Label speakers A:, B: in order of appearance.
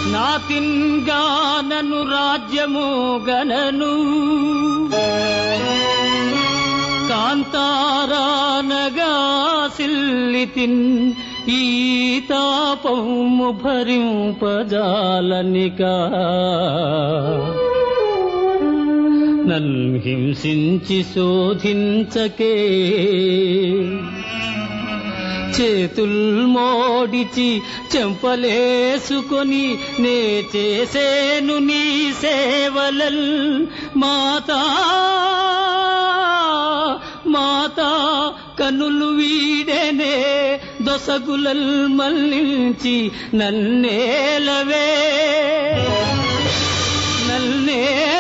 A: నాతిన్గానను రాజ్యము గనను కాంతారానగా సిల్లితిన్ ఈ తాపము భరింపజాలనికా నన్ను హింసించి శోధించకే చేతుల్ మోడిచి చెంపలేసుకొని నే చేసేను నీ సేవలల్ మాతా మాతా కనులు వీడేనే దొసగులల్ మల్లించి నన్నేలవే నన్నే